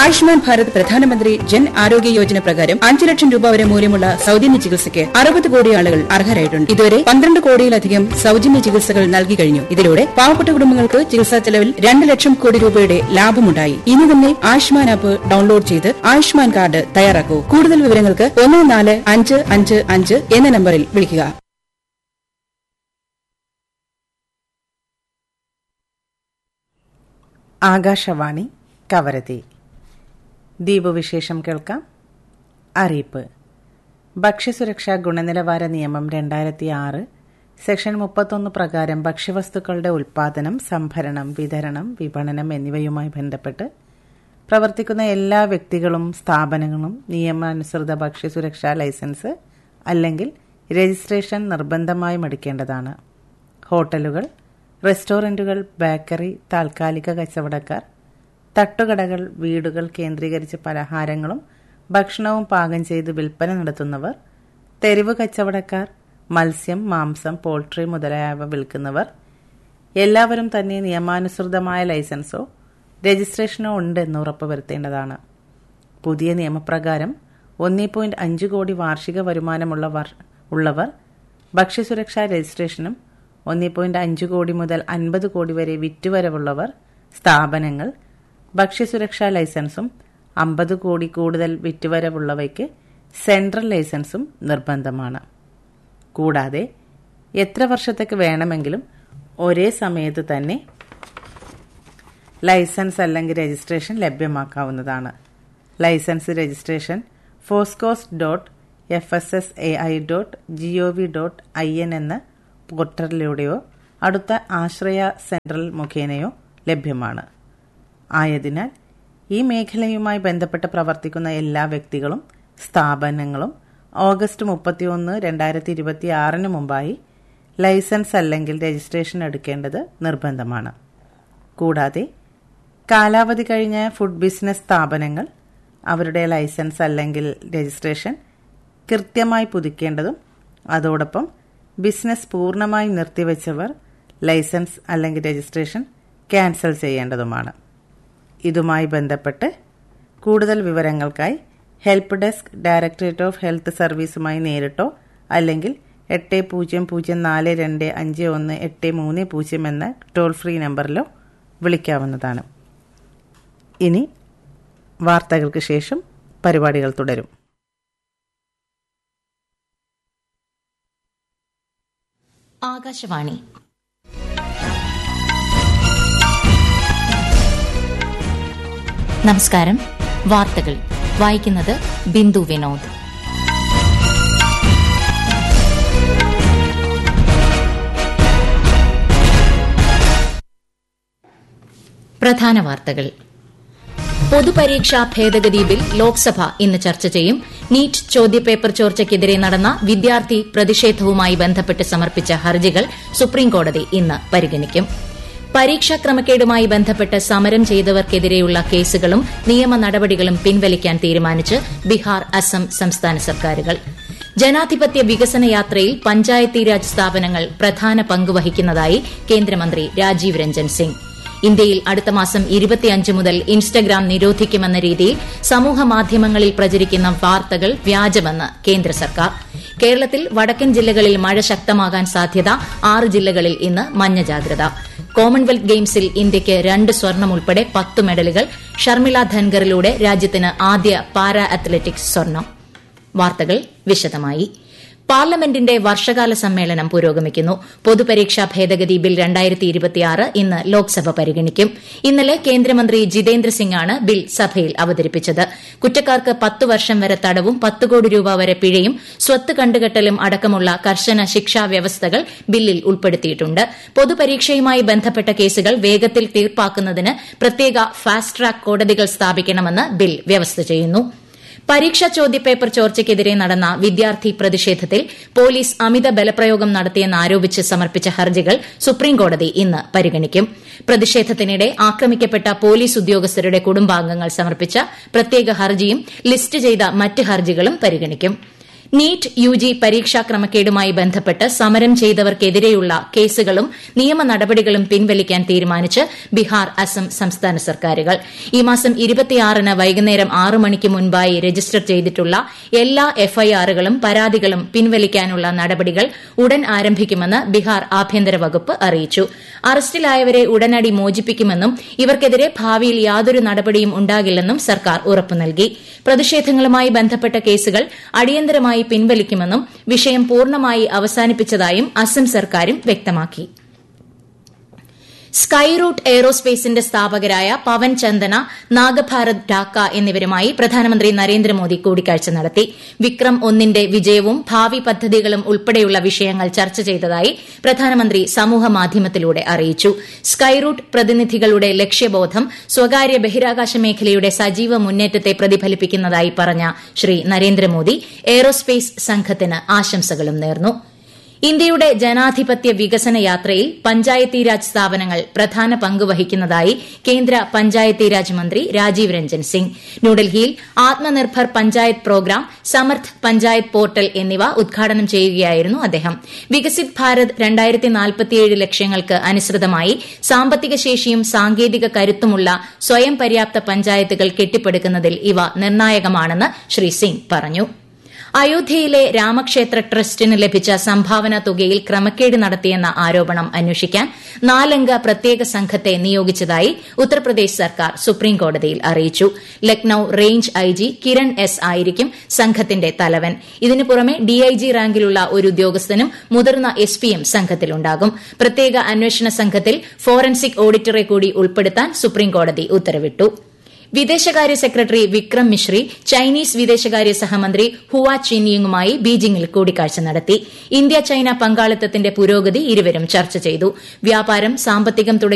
ആയുഷ്മാൻ ഭാരത് പ്രധാനമന്ത്രി ജൻ ആരോഗ്യ യോജന പ്രകാരം അഞ്ച് ലക്ഷം രൂപ വരെ മൂല്യമുള്ള സൌജന്യ ചികിത്സയ്ക്ക് അറുപത് കോടി ആളുകൾ അർഹരായിട്ടുണ്ട് ഇതുവരെ പന്ത്രണ്ട് കോടിയിലധികം സൌജന്യ ചികിത്സകൾ നൽകി കഴിഞ്ഞു ഇതിലൂടെ പാവപ്പെട്ട കുടുംബങ്ങൾക്ക് ചികിത്സാ ചെലവിൽ രണ്ട് ലക്ഷം കോടി രൂപയുടെ ലാഭമുണ്ടായി ഇനി തന്നെ ആയുഷ്മാൻ ആപ്പ് ഡൌൺലോഡ് ചെയ്ത് ആയുഷ്മാൻ കാർഡ് തയ്യാറാക്കൂ കൂടുതൽ വിവരങ്ങൾക്ക് ഒന്ന് നാല് അഞ്ച് അഞ്ച് അഞ്ച് എന്ന നമ്പറിൽ വിളിക്കുക ആകാശവാണി കവരത്തി ദ്വീപ് വിശേഷം കേൾക്കാം അറിയിപ്പ് ഭക്ഷ്യസുരക്ഷാ ഗുണനിലവാര നിയമം രണ്ടായിരത്തി ആറ് സെക്ഷൻ മുപ്പത്തൊന്ന് പ്രകാരം ഭക്ഷ്യവസ്തുക്കളുടെ ഉൽപാദനം സംഭരണം വിതരണം വിപണനം എന്നിവയുമായി ബന്ധപ്പെട്ട് പ്രവർത്തിക്കുന്ന എല്ലാ വ്യക്തികളും സ്ഥാപനങ്ങളും നിയമാനുസൃത ഭക്ഷ്യസുരക്ഷാ ലൈസൻസ് അല്ലെങ്കിൽ രജിസ്ട്രേഷൻ നിർബന്ധമായും എടുക്കേണ്ടതാണ് ഹോട്ടലുകൾ റെസ്റ്റോറന്റുകൾ ബേക്കറി താൽക്കാലിക കച്ചവടക്കാർ തട്ടുകടകൾ വീടുകൾ കേന്ദ്രീകരിച്ച് പലഹാരങ്ങളും ഭക്ഷണവും പാകം ചെയ്ത് വിൽപ്പന നടത്തുന്നവർ തെരുവ് കച്ചവടക്കാർ മത്സ്യം മാംസം പോൾട്രി മുതലായവ വിൽക്കുന്നവർ എല്ലാവരും തന്നെ നിയമാനുസൃതമായ ലൈസൻസോ രജിസ്ട്രേഷനോ ഉണ്ടെന്ന് ഉറപ്പുവരുത്തേണ്ടതാണ് പുതിയ നിയമപ്രകാരം ഒന്നേ പോയിന്റ് അഞ്ച് കോടി വാർഷിക വരുമാനമുള്ളവർ ഉള്ളവർ ഭക്ഷ്യസുരക്ഷാ രജിസ്ട്രേഷനും ഒന്നേ പോയിന്റ് അഞ്ച് കോടി മുതൽ അൻപത് കോടി വരെ വിറ്റുവരവുള്ളവർ സ്ഥാപനങ്ങൾ ഭക്ഷ്യസുരക്ഷാ ലൈസൻസും അമ്പത് കോടി കൂടുതൽ വിറ്റുവരവുള്ളവയ്ക്ക് സെൻട്രൽ ലൈസൻസും നിർബന്ധമാണ് കൂടാതെ എത്ര വർഷത്തേക്ക് വേണമെങ്കിലും ഒരേ സമയത്ത് തന്നെ ലൈസൻസ് അല്ലെങ്കിൽ രജിസ്ട്രേഷൻ ലഭ്യമാക്കാവുന്നതാണ് licence registration FoSCoS dot F S S A I dot G O V dot I N എന്ന പോർട്ടലിലൂടെയോ അടുത്ത ആശ്രയ സെൻട്രൽ മുഖേനയോ ലഭ്യമാണ് ആയതിനാൽ ഈ മേഖലയുമായി ബന്ധപ്പെട്ട് പ്രവർത്തിക്കുന്ന എല്ലാ വ്യക്തികളും സ്ഥാപനങ്ങളും ഓഗസ്റ്റ് മുപ്പത്തിയൊന്ന് രണ്ടായിരത്തി ഇരുപത്തി ആറിന് മുമ്പായി ലൈസൻസ് അല്ലെങ്കിൽ രജിസ്ട്രേഷൻ എടുക്കേണ്ടത് നിർബന്ധമാണ് കൂടാതെ കാലാവധി കഴിഞ്ഞ ഫുഡ് ബിസിനസ് സ്ഥാപനങ്ങൾ അവരുടെ ലൈസൻസ് അല്ലെങ്കിൽ രജിസ്ട്രേഷൻ കൃത്യമായി പുതുക്കേണ്ടതും അതോടൊപ്പം ബിസിനസ് പൂർണ്ണമായി നിർത്തിവെച്ചവർ ലൈസൻസ് അല്ലെങ്കിൽ രജിസ്ട്രേഷൻ ക്യാൻസൽ ചെയ്യേണ്ടതുമാണ് ഇതുമായി ബന്ധപ്പെട്ട് കൂടുതൽ വിവരങ്ങൾക്കായി help desk directorate of health സർവീസുമായി നേരിട്ടോ അല്ലെങ്കിൽ എട്ട് പൂജ്യം പൂജ്യം നാല് രണ്ട് അഞ്ച് ഒന്ന് എട്ട് മൂന്ന് പൂജ്യം എന്ന ടോൾ ഫ്രീ നമ്പറിലോ വിളിക്കാവുന്നതാണ് ഇനി വാർത്തകൾക്ക് ശേഷം പരിപാടികൾ തുടരും ആകാശവാണി നമസ്കാരം വാർത്തകൾ വായിക്കുന്നത് ബിന്ദു വിനോദ് പ്രധാന വാർത്തകൾ പൊതുപരീക്ഷാ ഭേദഗതി ബിൽ ലോക്സഭ ഇന്ന് ചർച്ച ചെയ്യും നീറ്റ് ചോദ്യപേപ്പർ ചോർച്ചയ്ക്കെതിരെ നടന്ന വിദ്യാർത്ഥി പ്രതിഷേധവുമായി ബന്ധപ്പെട്ട് സമർപ്പിച്ച ഹർജികൾ സുപ്രീംകോടതി ഇന്ന് പരിഗണിക്കും പരീക്ഷാ ക്രമക്കേടുമായി ബന്ധപ്പെട്ട് സമരം ചെയ്തവർക്കെതിരെയുള്ള കേസുകളും നിയമ നടപടികളും പിൻവലിക്കാൻ തീരുമാനിച്ച് ബീഹാർ അസം സംസ്ഥാന സർക്കാരുകൾ ജനാധിപത്യ വികസന യാത്രയിൽ പഞ്ചായത്തി രാജ് സ്ഥാപനങ്ങൾ പ്രധാന പങ്ക് വഹിക്കുന്നതായി കേന്ദ്രമന്ത്രി രാജീവ് രഞ്ജൻ സിംഗ് ഇന്ത്യയിൽ അടുത്ത മാസം ഇരുപത്തിയഞ്ച് മുതൽ ഇൻസ്റ്റഗ്രാം നിരോധിക്കുമെന്ന രീതിയിൽ സമൂഹ മാധ്യമങ്ങളിൽ പ്രചരിക്കുന്ന വാർത്തകൾ വ്യാജമെന്ന് കേന്ദ്ര സർക്കാർ കേരളത്തിൽ വടക്കൻ ജില്ലകളിൽ മഴ ശക്തമാകാൻ സാധ്യത ആറ് ജില്ലകളിൽ ഇന്ന് മഞ്ഞ ജാഗ്രത കോമൺവെൽത്ത് ഗെയിംസിൽ ഇന്ത്യയ്ക്ക് രണ്ട് സ്വർണം ഉൾപ്പെടെ പത്ത് മെഡലുകൾ ഷർമിള ധൻഗറിലൂടെ രാജ്യത്തിന് ആദ്യ പാരാ അത്ലറ്റിക്സ് സ്വർണം വാർത്തകൾ വിശദമായി പാർലമെന്റിന്റെ വർഷകാല സമ്മേളനം പുരോഗമിക്കുന്നു പൊതുപരീക്ഷാ ഭേദഗതി ബിൽ ഇന്ന് ലോക്സഭ പരിഗണിക്കും ഇന്നലെ കേന്ദ്രമന്ത്രി ജിതേന്ദ്ര സിംഗാണ് ബിൽ സഭയിൽ അവതരിപ്പിച്ചത് കുറ്റക്കാർക്ക് പത്ത് വർഷം വരെ തടവും പത്ത് കോടി രൂപ വരെ പിഴയും സ്വത്ത് കണ്ടുകെട്ടലും അടക്കമുള്ള കർശന ശിക്ഷാ വ്യവസ്ഥകൾ ബില്ലിൽ ഉൾപ്പെടുത്തിയിട്ടുണ്ട് പൊതുപരീക്ഷയുമായി ബന്ധപ്പെട്ട കേസുകൾ വേഗത്തിൽ തീർപ്പാക്കുന്നതിന് പ്രത്യേക ഫാസ്റ്റ് ട്രാക്ക് കോടതികൾ സ്ഥാപിക്കണമെന്ന് ബിൽ വ്യവസ്ഥ ചെയ്യുന്നു പരീക്ഷാ ചോദ്യപേപ്പർ ചോർച്ചയ്ക്കെതിരെ നടന്ന വിദ്യാർത്ഥി പ്രതിഷേധത്തിൽ പോലീസ് അമിത ബലപ്രയോഗം നടത്തിയെന്നാരോപിച്ച് സമർപ്പിച്ച ഹർജികൾ സുപ്രീംകോടതി ഇന്ന് പരിഗണിക്കും പ്രതിഷേധത്തിനിടെ ആക്രമിക്കപ്പെട്ട പോലീസ് ഉദ്യോഗസ്ഥരുടെ കുടുംബാംഗങ്ങൾ സമർപ്പിച്ച പ്രത്യേക ഹർജിയും ലിസ്റ്റ് ചെയ്ത മറ്റ് ഹർജികളും പരിഗണിക്കും നീറ്റ് യുജി പരീക്ഷാ ക്രമക്കേടുമായി ബന്ധപ്പെട്ട് സമരം ചെയ്തവർക്കെതിരെയുള്ള കേസുകളും നിയമ നടപടികളും പിൻവലിക്കാൻ തീരുമാനിച്ച് ബീഹാർ അസം സംസ്ഥാന സർക്കാരുകൾ ഈ മാസം ഇരുപത്തിയാറിന് വൈകുന്നേരം ആറ് മണിക്ക് മുൻപായി രജിസ്റ്റർ ചെയ്തിട്ടുള്ള എല്ലാ എഫ്ഐആറുകളും പരാതികളും പിൻവലിക്കാനുള്ള നടപടികൾ ഉടൻ ആരംഭിക്കുമെന്ന് ബീഹാർ ആഭ്യന്തര വകുപ്പ് അറിയിച്ചു അറസ്റ്റിലായവരെ ഉടനടി മോചിപ്പിക്കുമെന്നും ഇവർക്കെതിരെ ഭാവിയിൽ യാതൊരു നടപടിയും ഉണ്ടാകില്ലെന്നും സർക്കാർ ഉറപ്പു നൽകി പ്രതിഷേധങ്ങളുമായി ബന്ധപ്പെട്ട കേസുകൾ അടിയന്തരമായി പിൻവലിക്കുമെന്നും വിഷയം പൂർണ്ണമായി അവസാനിപ്പിച്ചതായും അസം സർക്കാരും വ്യക്തമാക്കി സ്കൈ റൂട്ട് എയ്റോസ്പേസിന്റെ സ്ഥാപകരായ പവൻ ചന്ദന നാഗഭാരത് ഡാക്ക എന്നിവരുമായി പ്രധാനമന്ത്രി നരേന്ദ്രമോദി കൂടിക്കാഴ്ച നടത്തി വിക്രം ഒന്നിന്റെ വിജയവും ഭാവി പദ്ധതികളും ഉൾപ്പെടെയുള്ള വിഷയങ്ങൾ ചർച്ച ചെയ്തതായി പ്രധാനമന്ത്രി സമൂഹമാധ്യമത്തിലൂടെ അറിയിച്ചു സ്കൈ റൂട്ട് പ്രതിനിധികളുടെ ലക്ഷ്യബോധം സ്വകാര്യ ബഹിരാകാശ മേഖലയുടെ സജീവ മുന്നേറ്റത്തെ പ്രതിഫലിപ്പിക്കുന്നതായി പറഞ്ഞ ശ്രീ നരേന്ദ്രമോദി എയ്റോസ്പേസ് സംഘത്തിന് ആശംസകളും നേർന്നു ഇന്ത്യയുടെ ജനാധിപത്യ വികസന യാത്രയിൽ പഞ്ചായത്തീരാജ് സ്ഥാപനങ്ങൾ പ്രധാന പങ്ക് വഹിക്കുന്നതായി കേന്ദ്ര പഞ്ചായത്തീരാജ് മന്ത്രി രാജീവ് രഞ്ജൻ സിംഗ് ന്യൂഡൽഹിയിൽ ആത്മനിർഭർ പഞ്ചായത്ത് പ്രോഗ്രാം സമർത്ഥ് പഞ്ചായത്ത് പോർട്ടൽ എന്നിവ ഉദ്ഘാടനം ചെയ്യുകയായിരുന്നു അദ്ദേഹം വികസിത് ഭാരത് ലക്ഷ്യങ്ങൾക്ക് അനുസൃതമായി സാമ്പത്തിക ശേഷിയും സാങ്കേതിക കരുത്തുമുള്ള സ്വയം പര്യാപ്ത പഞ്ചായത്തുകൾ കെട്ടിപ്പടുക്കുന്നതിൽ ഇവ നിർണായകമാണെന്ന് ശ്രീ സിംഗ് പറഞ്ഞു അയോധ്യയിലെ രാമക്ഷേത്ര ട്രസ്റ്റിന് ലഭിച്ച സംഭാവന തുകയിൽ ക്രമക്കേട് നടത്തിയെന്ന ആരോപണം അന്വേഷിക്കാൻ നാലംഗ പ്രത്യേക സംഘത്തെ നിയോഗിച്ചതായി ഉത്തർപ്രദേശ് സർക്കാർ സുപ്രീംകോടതിയിൽ അറിയിച്ചു Lucknow range IG Kiran S ആയിരിക്കും സംഘത്തിന്റെ തലവൻ ഇതിനു പുറമെ ഡിഐജി റാങ്കിലുള്ള ഒരു ഉദ്യോഗസ്ഥനും മുതിർന്ന എസ് പിയും സംഘത്തിലുണ്ടാകും പ്രത്യേക അന്വേഷണ സംഘത്തിൽ ഫോറൻസിക് ഓഡിറ്ററെ കൂടി ഉൾപ്പെടുത്താൻ സുപ്രീംകോടതി ഉത്തരവിട്ടു വിദേശകാര്യ സെക്രട്ടറി വിക്രം മിശ്രി ചൈനീസ് വിദേശകാര്യ സഹമന്ത്രി ഹുവ ചിനിയുമായി ബീജിംഗിൽ കൂടിക്കാഴ്ച നടത്തി ഇന്ത്യ ചൈന പങ്കാളിത്തത്തിന്റെ പുരോഗതി ഇരുവരും ചർച്ച ചെയ്തു വ്യാപാരം സാമ്പത്തികം തുടങ്ങി